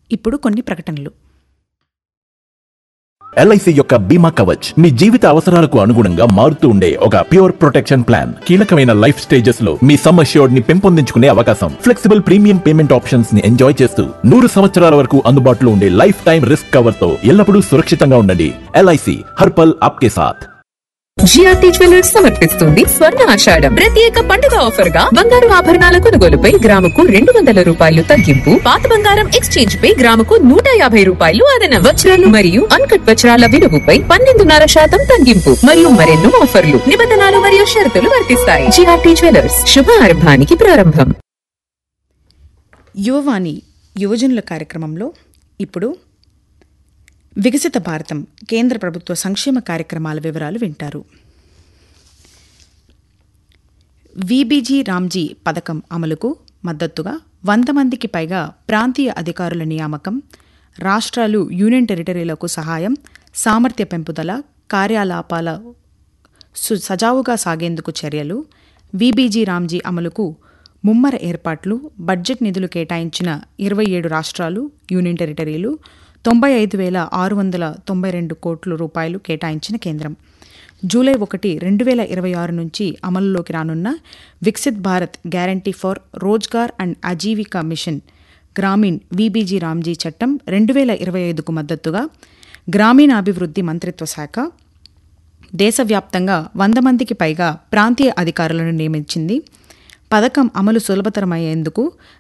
ఇప్పుడు కొన్ని ప్రకటనలు ఎల్ఐసి యొక్క బీమా కవచ్ మీ జీవిత అవసరాలకు అనుగుణంగా మారుతూ ఉండే ఒక ప్యూర్ ప్రొటెక్షన్ ప్లాన్ కీలకమైన లైఫ్ స్టేజెస్ లో మీ సమ్ అష్యూర్డ్ ని పెంపొందించుకునే అవకాశం ఫ్లెక్సిబుల్ ప్రీమియం పేమెంట్ ఆప్షన్స్ ని ఎంజాయ్ చేస్తూ నూరు సంవత్సరాల వరకు అందుబాటులో ఉండే లైఫ్ టైం రిస్క్ కవర్ తో ఎల్లప్పుడూ సురక్షితంగా ఉండండి ఎల్ఐసి హర్పల్ ఆప్కే సాథ్ జిఆర్టీ జ్యువెలర్స్ సమర్పిస్తుంది స్వర్ణ ఆషాఢం ప్రత్యేక పండుగ ఆఫర్ గా బంగారు ఆభరణాల కొనుగోలుపై గ్రాముకు రెండు వందల రూపాయలు తగ్గింపు పాత బంగారం ఎక్స్చేంజ్ పై గ్రాముకు నూట యాభై రూపాయలు అదనం వజ్రాలు మరియు అన్కట్ వజ్రాల విలువపై పన్నెండున్నర శాతం తగ్గింపు మరియు మరెన్నో ఆఫర్లు నిబంధనలు మరియు షరతులు వర్తిస్తాయి జిఆర్టీ జ్యువెలర్స్ శుభారంభానికి ప్రారంభం యువవాణి యువజనుల కార్యక్రమంలో ఇప్పుడు వికసిత భారతం కేంద్ర ప్రభుత్వ సంక్షేమ కార్యక్రమాల వివరాలు వింటారు విబీజీ రామ్జీ పథకం అమలుకు మద్దతుగా వంద మందికి పైగా ప్రాంతీయ అధికారుల నియామకం రాష్ట్రాలు యూనియన్ టెరిటరీలకు సహాయం సామర్థ్య పెంపుదల కార్యాలాపాల సు- సజావుగా సాగేందుకు చర్యలు విబీజీ రామ్జీ అమలుకు ముమ్మర ఏర్పాట్లు బడ్జెట్ నిధులు కేటాయించిన ఇరవై ఏడు రాష్ట్రాలు యూనియన్ టెరిటరీలు తొంభై ఐదు వేల ఆరు వందల తొంభై రెండు కోట్ల రూపాయలు కేటాయించిన కేంద్రం జూలై ఒకటి రెండు వేల ఇరవై ఆరు నుంచి అమలులోకి రానున్న Viksit Bharat guarantee for Rozgar and Ajeevika mission Grameen V B G Ramji చట్టం రెండు వేల ఇరవై ఐదుకు మద్దతుగా గ్రామీణాభివృద్ధి మంత్రిత్వ శాఖ దేశవ్యాప్తంగా వంద మందికి పైగా ప్రాంతీయ అధికారులను నియమించింది పథకం అమలు సులభతరమయ్యేందుకు